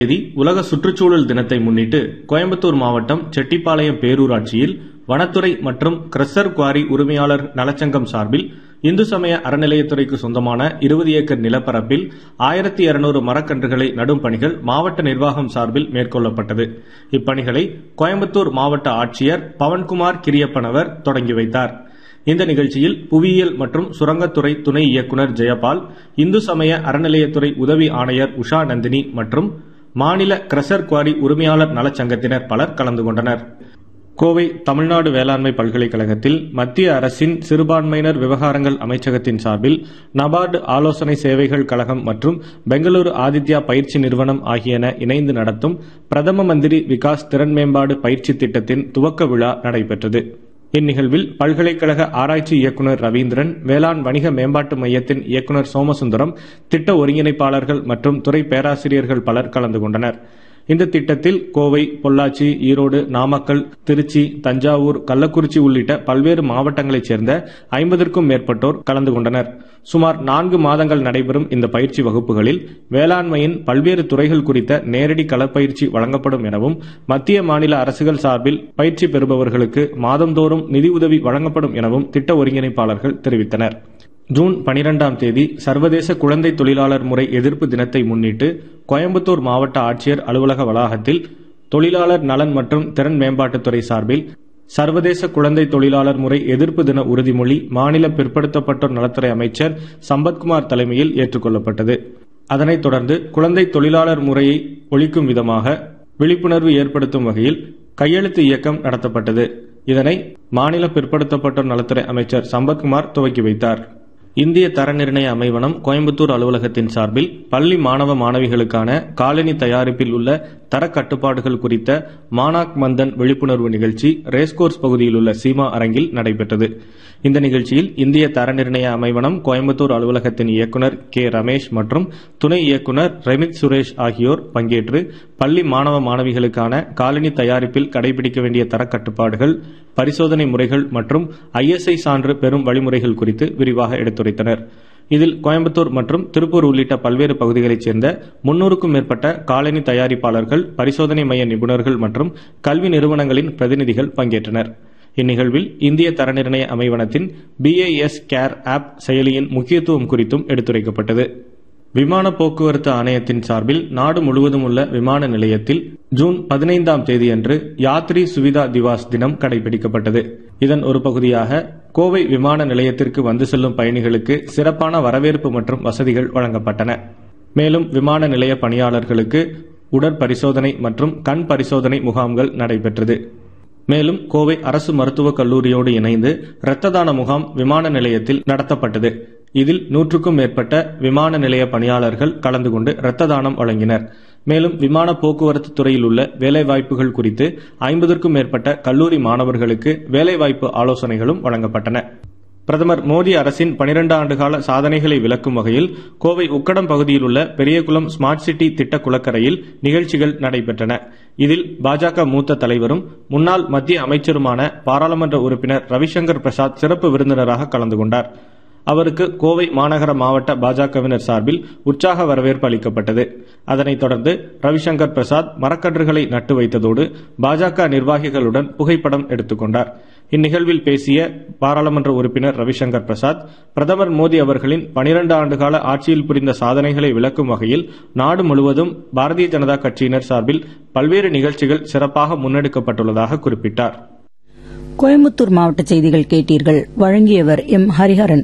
தேதி உலக சுற்றுச்சூழல் தினத்தை முன்னிட்டு கோயம்புத்தூர் மாவட்டம் செட்டிப்பாளையம் பேரூராட்சியில் வனத்துறை மற்றும் கிரஷர் குவாரி உரிமையாளர் நலச்சங்கம் சார்பில் இந்து சமய அறநிலையத்துறைக்கு சொந்தமான இருபது ஏக்கர் நிலப்பரப்பில் ஆயிரத்தி இருநூறு மரக்கன்றுகளை நடும் பணிகள் மாவட்ட நிர்வாகம் சார்பில் மேற்கொள்ளப்பட்டது இப்பணிகளை கோயம்புத்தூர் மாவட்ட ஆட்சியர் பவன்குமார் கிரியப்பனவர் தொடங்கி வைத்தார் இந்த நிகழ்ச்சியில் புவியியல் மற்றும் சுரங்கத்துறை துணை இயக்குநர் ஜெயபால் இந்து சமய அறநிலையத்துறை உதவி ஆணையர் உஷா நந்தினி மற்றும் மாநில கிரஷர் குவாரி உரிமையாளர் நலச்சங்கத்தினர் பலர் கலந்து கொண்டனர் கோவை தமிழ்நாடு வேளாண்மை பல்கலைக்கழகத்தில் மத்திய அரசின் சிறுபான்மையினர் விவகாரங்கள் அமைச்சகத்தின் சார்பில் நபார்டு ஆலோசனை சேவைகள் கழகம் மற்றும் பெங்களூரு ஆதித்யா பயிற்சி நிறுவனம் ஆகியன இணைந்து நடத்தும் பிரதம மந்திரி விகாஸ் திறன் மேம்பாடு பயிற்சி திட்டத்தின் துவக்க விழா நடைபெற்றது இந்நிகழ்வில் பல்கலைக்கழக ஆராய்ச்சி இயக்குநர் ரவீந்திரன் வேளாண் வணிக மேம்பாட்டு மையத்தின் இயக்குநர் சோமசுந்தரம் திட்ட ஒருங்கிணைப்பாளர்கள் மற்றும் துறை பேராசிரியர்கள் பலர் கலந்து கொண்டனர் இந்த திட்டத்தில் கோவை பொள்ளாச்சி ஈரோடு நாமக்கல் திருச்சி தஞ்சாவூர் கள்ளக்குறிச்சி உள்ளிட்ட பல்வேறு மாவட்டங்களைச் சேர்ந்த ஐம்பதற்கும் மேற்பட்டோர் கலந்து கொண்டனர் சுமார் நான்கு மாதங்கள் நடைபெறும் இந்த பயிற்சி வகுப்புகளில் வேளாண்மையின் பல்வேறு துறைகள் குறித்த நேரடி களப்பயிற்சி வழங்கப்படும் எனவும் மத்திய மாநில அரசுகள் சார்பில் பயிற்சி பெறுபவர்களுக்கு மாதந்தோறும் நிதியுதவி வழங்கப்படும் எனவும் திட்ட ஒருங்கிணைப்பாளர்கள் தெரிவித்தனர் ஜூன் பனிரெண்டாம் தேதி சர்வதேச குழந்தை தொழிலாளர் முறை எதிர்ப்பு தினத்தை முன்னிட்டு கோயம்புத்தூர் மாவட்ட ஆட்சியர் அலுவலக வளாகத்தில் தொழிலாளர் நலன் மற்றும் திறன் மேம்பாட்டுத்துறை சார்பில் சர்வதேச குழந்தை தொழிலாளர் முறை எதிர்ப்பு தின உறுதிமொழி மாநில பிற்படுத்தப்பட்டோர் நலத்துறை அமைச்சர் சம்பத்குமார் தலைமையில் ஏற்றுக்கொள்ளப்பட்டது அதனைத் தொடர்ந்து குழந்தை தொழிலாளர் முறையை ஒழிக்கும் விதமாக விழிப்புணர்வு ஏற்படுத்தும் வகையில் கையெழுத்து இயக்கம் நடத்தப்பட்டது இதனை மாநில பிற்படுத்தப்பட்டோர் நலத்துறை அமைச்சர் சம்பத்குமார் துவக்கி வைத்தார் இந்திய தர நிர்ணய அமைவனம் கோயம்புத்தூர் அலுவலகத்தின் சார்பில் பள்ளி மாணவ மாணவிகளுக்கான காலனி தயாரிப்பில் உள்ள தர கட்டுப்பாடுகள் குறித்த மானாக் மந்தன் விழிப்புணர்வு நிகழ்ச்சி ரேஸ்கோர்ஸ் பகுதியில் உள்ள சீமா அரங்கில் நடைபெற்றது இந்த நிகழ்ச்சியில் இந்திய தர நிர்ணய அமைவனம் கோயம்புத்தூர் அலுவலகத்தின் இயக்குநர் கே ரமேஷ் மற்றும் துணை இயக்குநர் ரெமித் சுரேஷ் ஆகியோர் பங்கேற்று பள்ளி மாணவ மாணவிகளுக்கான காலனி தயாரிப்பில் கடைபிடிக்க வேண்டிய தர கட்டுப்பாடுகள் பரிசோதனை முறைகள் மற்றும் ஐஎஸ்ஐ சான்று பெறும் வழிமுறைகள் குறித்து விரிவாக எடுத்துரைத்தனர் இதில் கோயம்புத்தூர் மற்றும் திருப்பூர் உள்ளிட்ட பல்வேறு பகுதிகளைச் சேர்ந்த முன்னூறுக்கும் மேற்பட்ட காலனி தயாரிப்பாளர்கள் பரிசோதனை மைய நிபுணர்கள் மற்றும் கல்வி நிறுவனங்களின் பிரதிநிதிகள் பங்கேற்றனர் இந்நிகழ்வில் இந்திய தர நிர்ணய அமைவனத்தின் பிஐஎஸ் கேர் ஆப் செயலியின் முக்கியத்துவம் குறித்தும் எடுத்துரைக்கப்பட்டது விமான போக்குவரத்து ஆணையத்தின் சார்பில் நாடு முழுவதும் உள்ள விமான நிலையத்தில் ஜூன் பதினைந்தாம் தேதியன்று யாத்ரி சுவிதா திவாஸ் தினம் கடைபிடிக்கப்பட்டது இதன் ஒரு பகுதியாக கோவை விமான நிலையத்திற்கு வந்து செல்லும் பயணிகளுக்கு சிறப்பான வரவேற்பு மற்றும் வசதிகள் வழங்கப்பட்டன மேலும் விமான நிலைய பணியாளர்களுக்கு உடற்பரிசோதனை மற்றும் கண் பரிசோதனை முகாம்கள் நடைபெற்றது மேலும் கோவை அரசு மருத்துவக் கல்லூரியோடு இணைந்து இரத்த தான முகாம் விமான நிலையத்தில் நடத்தப்பட்டது இதில் நூற்றுக்கும் மேற்பட்ட விமான நிலைய பணியாளர்கள் கலந்து கொண்டு இரத்த தானம் வழங்கினர் மேலும் விமான போக்குவரத்து துறையில் உள்ள வேலைவாய்ப்புகள் குறித்து ஐம்பதற்கும் மேற்பட்ட கல்லூரி மாணவர்களுக்கு வேலைவாய்ப்பு ஆலோசனைகளும் வழங்கப்பட்டன பிரதமர் மோடி அரசின் பனிரெண்டு ஆண்டுகால சாதனைகளை விளக்கும் வகையில் கோவை உக்கடம் பகுதியில் உள்ள பெரியகுளம் ஸ்மார்ட் சிட்டி திட்ட குளக்கரையில் நிகழ்ச்சிகள் நடைபெற்றன இதில் பாஜக மூத்த தலைவரும் முன்னாள் மத்திய அமைச்சருமான பாராளுமன்ற உறுப்பினர் ரவிசங்கர் பிரசாத் சிறப்பு விருந்தினராக கலந்து கொண்டார் அவருக்கு கோவை மாநகர மாவட்ட பாஜகவினர் சார்பில் உற்சாக வரவேற்பு அளிக்கப்பட்டது அதனைத் தொடர்ந்து ரவிசங்கர் பிரசாத் மரக்கன்றுகளை நட்டு வைத்ததோடு பாஜக நிர்வாகிகளுடன் புகைப்படம் எடுத்துக்கொண்டார் இந்நிகழ்வில் பேசிய பாராளுமன்ற உறுப்பினர் ரவிசங்கர் பிரசாத் பிரதமர் மோடி அவர்களின் பனிரண்டு ஆண்டுகால ஆட்சியில் புரிந்த சாதனைகளை விளக்கும் வகையில் நாடு முழுவதும் பாரதிய ஜனதா கட்சியினர் சார்பில் பல்வேறு நிகழ்ச்சிகள் சிறப்பாக முன்னெடுக்கப்பட்டுள்ளதாக குறிப்பிட்டார் கோயம்புத்தூர் மாவட்ட செய்திகள் கேட்டீர்கள் வழங்கியவர் எம் ஹரிஹரன்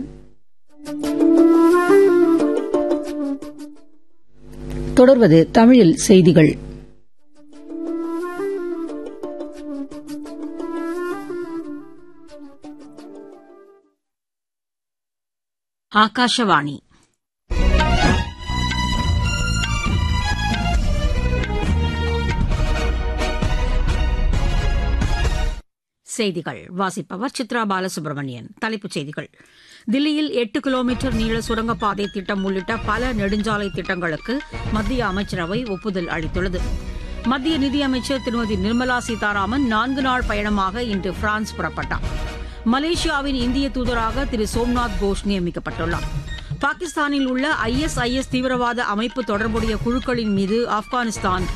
தொடர்வது தமிழில் செய்திகள் ಆಕಾಶವಾಣಿ செய்திகள் வாசிப்பவர் சித்ரா பாலசுப்ரமணியன் தலைப்புச் செய்திகள் தில்லியில் எட்டு கிலோமீட்டர் நீள சுரங்கப்பாதை திட்டம் உள்ளிட்ட பல நெடுஞ்சாலை திட்டங்களுக்கு மத்திய அமைச்சரவை ஒப்புதல் அளித்துள்ளது மத்திய நிதியமைச்சர் திருமதி நிர்மலா சீதாராமன் நான்கு நாள் பயணமாக இன்று பிரான்ஸ் புறப்பட்டார் மலேசியாவின் இந்திய தூதராக திரு சோம்நாத் கோஷ் நியமிக்கப்பட்டுள்ளார் பாகிஸ்தானில் உள்ள ஐஎஸ்ஐஎஸ் தீவிரவாத அமைப்பு தொடர்புடைய குழுக்களின் மீது ஆப்கானிஸ்தான்